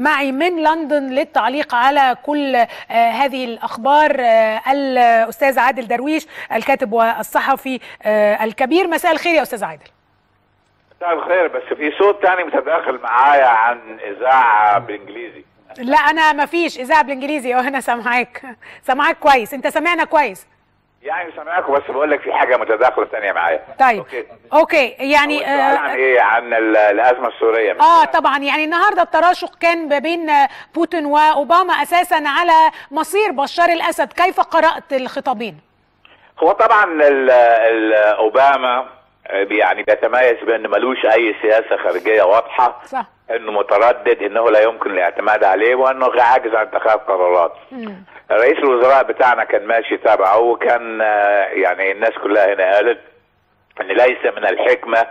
معي من لندن للتعليق على كل هذه الأخبار الأستاذ عادل درويش الكاتب والصحفي الكبير مساء الخير يا أستاذ عادل مساء الخير بس في صوت تاني متداخل معايا عن إذاعة بالإنجليزي لا أنا ما فيش إذاعة بالإنجليزي وأنا سامعاك سامعاك كويس أنت سامعنا كويس يعني سامعكم بس بقول لك في حاجه متداخله ثانيه معايا طيب اوكي, أوكي. يعني آه عن ايه عن الازمه السوريه اه طبعا يعني النهارده التراشق كان ما بين بوتين واوباما اساسا على مصير بشار الاسد كيف قرات الخطابين هو طبعا ال ال اوباما يعني بيتميز بان ملوش اي سياسه خارجيه واضحه صح انه متردد انه لا يمكن الاعتماد عليه وانه عاجز عن اتخاذ قرارات مم. رئيس الوزراء بتاعنا كان ماشي تابعه وكان يعني الناس كلها هنا قالت ان ليس من الحكمه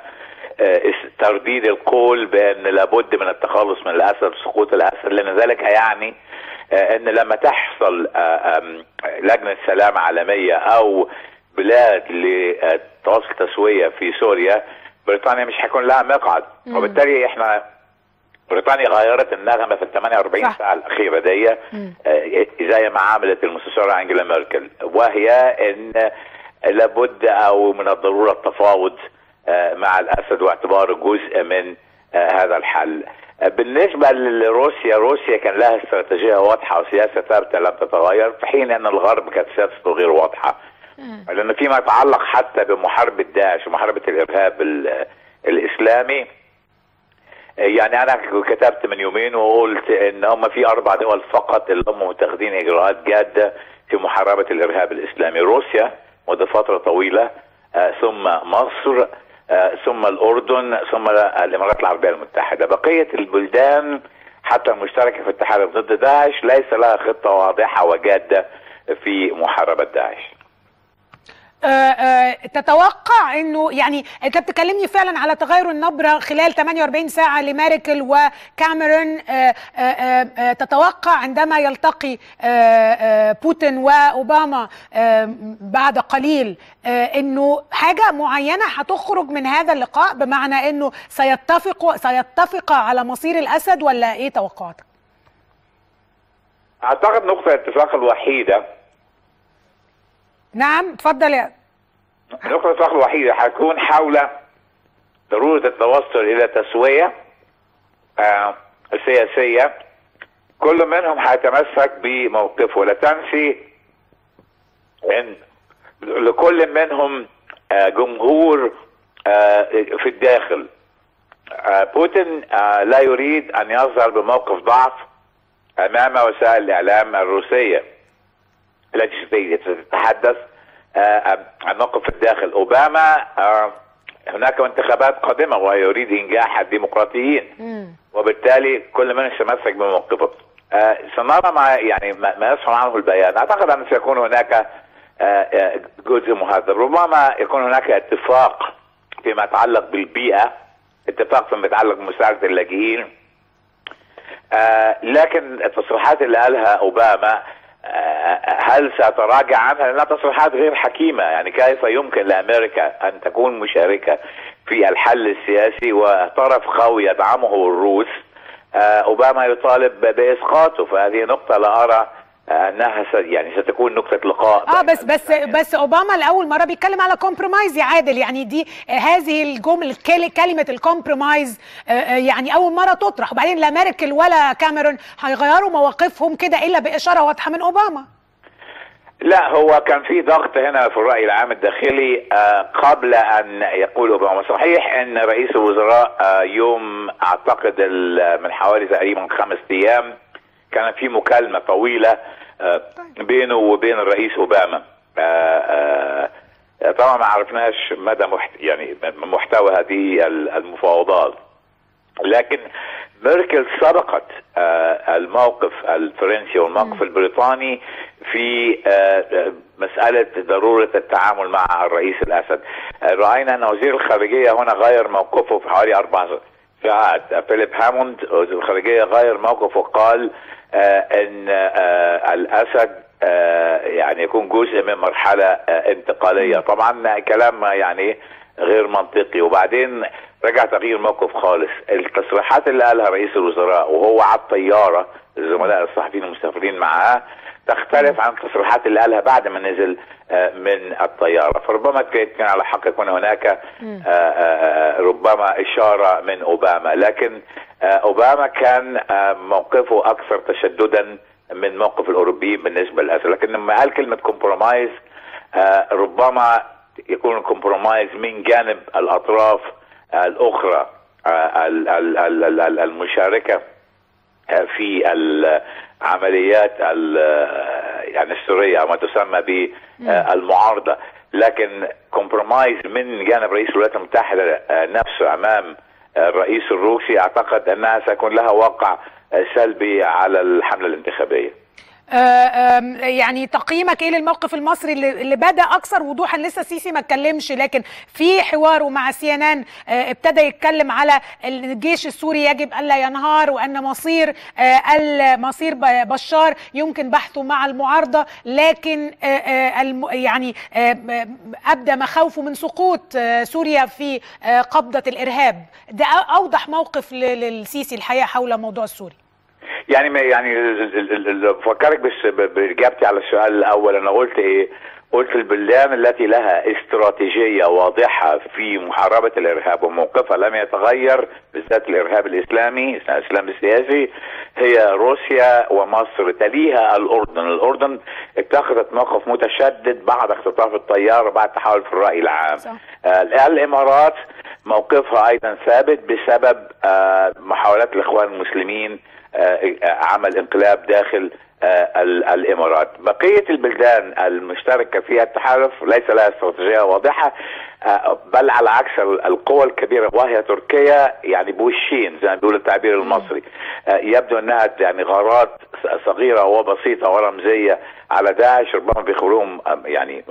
ترديد القول بان لابد من التخلص من الاسد سقوط الاسد لان ذلك هيعني ان لما تحصل لجنه سلام عالميه او بلاد لتواصل تسويه في سوريا بريطانيا مش هيكون لها مقعد وبالتالي احنا بريطانيا غيرت النغمه في ال 48 صح. ساعه الاخيره دي آه زي ما عملت المستشاره انجلا ميركل وهي ان لابد او من الضروره التفاوض آه مع الاسد واعتباره جزء من آه هذا الحل بالنسبه لروسيا روسيا كان لها استراتيجيه واضحه وسياسه ثابته لم تتغير في حين ان الغرب كانت سياسته غير واضحه لان فيما يتعلق حتى بمحاربه داعش ومحاربه الارهاب الاسلامي يعني انا كتبت من يومين وقلت ان هم في اربع دول فقط اللي هم متخذين اجراءات جاده في محاربه الارهاب الاسلامي روسيا منذ فتره طويله آه ثم مصر آه ثم الاردن ثم الامارات العربيه المتحده بقيه البلدان حتى المشتركه في التحالف ضد داعش ليس لها خطه واضحه وجاده في محاربه داعش آآ آآ تتوقع انه يعني انت بتكلمني فعلا على تغير النبره خلال 48 ساعه لميركل وكاميرون آآ تتوقع عندما يلتقي بوتين واوباما بعد قليل انه حاجه معينه هتخرج من هذا اللقاء بمعنى انه سيتفق سيتفق على مصير الاسد ولا ايه توقعاتك؟ اعتقد نقطه الاتفاق الوحيده نعم اتفضل يا نقطة الاتفاق الوحيدة هتكون حول ضرورة التوصل إلى تسوية آه سياسية كل منهم هيتمسك بموقفه لا تنسي إن لكل منهم آه جمهور آه في الداخل آه بوتين آه لا يريد أن يظهر بموقف ضعف أمام وسائل الإعلام الروسية التي تتحدث عن موقف الداخل اوباما آه هناك انتخابات قادمه ويريد انجاح الديمقراطيين وبالتالي كل من يتمسك بموقفه آه سنرى ما يعني ما يصدر عنه البيان اعتقد ان سيكون هناك آه جزء مهذب ربما يكون هناك اتفاق فيما يتعلق بالبيئه اتفاق فيما يتعلق بمساعده اللاجئين لكن التصريحات اللي قالها اوباما هل سيتراجع عنها لانها تصريحات غير حكيمه يعني كيف يمكن لامريكا ان تكون مشاركه في الحل السياسي وطرف قوي يدعمه الروس اوباما يطالب باسقاطه فهذه نقطه لا ارى انها يعني ستكون نقطه لقاء اه بس بس بس اوباما لاول مره بيتكلم على كومبرومايز يا عادل يعني دي هذه الجمله كلمه الكومبرومايز يعني اول مره تطرح وبعدين لا ميركل ولا كاميرون هيغيروا مواقفهم كده الا باشاره واضحه من اوباما لا هو كان في ضغط هنا في الراي العام الداخلي قبل ان يقول اوباما صحيح ان رئيس الوزراء يوم اعتقد من حوالي تقريبا خمس ايام كان في مكالمه طويله بينه وبين الرئيس اوباما طبعا ما عرفناش مدى محت... يعني محتوى هذه المفاوضات لكن ميركل سبقت الموقف الفرنسي والموقف البريطاني في مسألة ضرورة التعامل مع الرئيس الأسد رأينا أن وزير الخارجية هنا غير موقفه في حوالي أربع ساعات فيليب هاموند وزير الخارجية غير موقفه وقال آه ان آه الاسد آه يعني يكون جزء من مرحله انتقاليه طبعا كلام يعني غير منطقي وبعدين رجع تغيير موقف خالص التصريحات اللي قالها رئيس الوزراء وهو على الطياره الزملاء الصحفيين المسافرين معاه تختلف عن التصريحات اللي قالها بعد ما نزل من الطياره فربما كان على حق يكون هناك ربما اشاره من اوباما لكن اوباما كان موقفه اكثر تشددا من موقف الاوروبيين بالنسبه للاسف لكن لما قال كلمه كومبرومايز ربما يكون الكومبرومايز من جانب الاطراف الاخرى المشاركه في العمليات يعني السوريه او ما تسمى بالمعارضه لكن كومبرومايز من جانب رئيس الولايات المتحده نفسه امام الرئيس الروسي اعتقد انها سيكون لها واقع سلبي على الحمله الانتخابيه يعني تقييمك ايه للموقف المصري اللي بدا اكثر وضوحا لسه السيسي ما اتكلمش لكن في حواره مع سي ان ان ابتدى يتكلم على الجيش السوري يجب الا ينهار وان مصير مصير بشار يمكن بحثه مع المعارضه لكن يعني ابدى مخاوفه من سقوط سوريا في قبضه الارهاب ده اوضح موقف للسيسي الحقيقه حول موضوع السوري يعني يعني بفكرك بس باجابتي على السؤال الاول انا قلت ايه؟ قلت البلدان التي لها استراتيجيه واضحه في محاربه الارهاب وموقفها لم يتغير بالذات الارهاب الاسلامي الاسلام السياسي هي روسيا ومصر تليها الاردن، الاردن اتخذت موقف متشدد بعد اختطاف الطياره بعد تحول في الراي العام. صح. آه الامارات موقفها ايضا ثابت بسبب آه محاولات الاخوان المسلمين عمل انقلاب داخل الامارات بقيه البلدان المشتركه في التحالف ليس لها استراتيجيه واضحه بل على عكس القوى الكبيره وهي تركيا يعني بوشين زي ما بيقول التعبير المصري يبدو انها يعني غارات صغيره وبسيطه ورمزيه على داعش ربما بيخبروهم يعني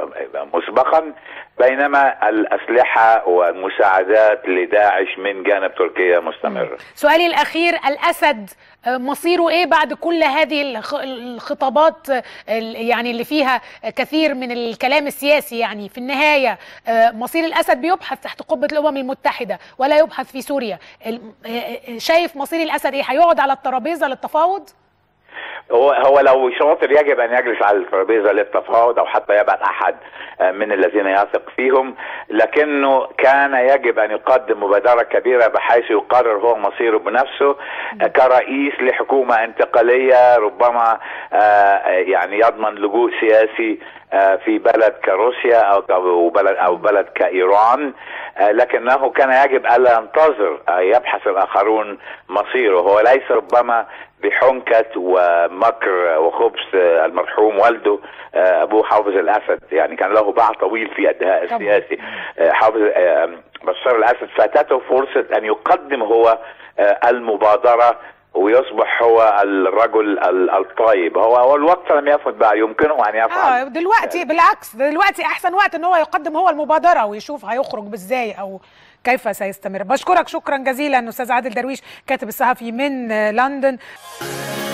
مسبقا بينما الاسلحه والمساعدات لداعش من جانب تركيا مستمره. سؤالي الاخير الاسد مصيره ايه بعد كل هذه الخطابات يعني اللي فيها كثير من الكلام السياسي يعني في النهايه مصير الاسد بيبحث تحت قبه الامم المتحده ولا يبحث في سوريا شايف مصير الاسد ايه هيقعد على الترابيزه للتفاوض؟ هو هو لو شاطر يجب ان يجلس على الترابيزه للتفاوض او حتى يبعث احد من الذين يثق فيهم لكنه كان يجب ان يقدم مبادره كبيره بحيث يقرر هو مصيره بنفسه كرئيس لحكومه انتقاليه ربما يعني يضمن لجوء سياسي في بلد كروسيا او بلد او بلد كايران لكنه كان يجب الا ينتظر يبحث الاخرون مصيره هو ليس ربما بحنكة ومكر وخبث المرحوم والده ابوه حافظ الاسد يعني كان له باع طويل في الدهاء السياسي حافظ بشار الاسد فاتته فرصة ان يقدم هو المبادرة ويصبح هو الرجل الطيب هو هو الوقت لم يفت بقى يمكنه ان يفعل اه دلوقتي بالعكس دلوقتي احسن وقت ان هو يقدم هو المبادره ويشوف هيخرج بازاي او كيف سيستمر بشكرك شكرا جزيلا استاذ عادل درويش كاتب الصحفي من لندن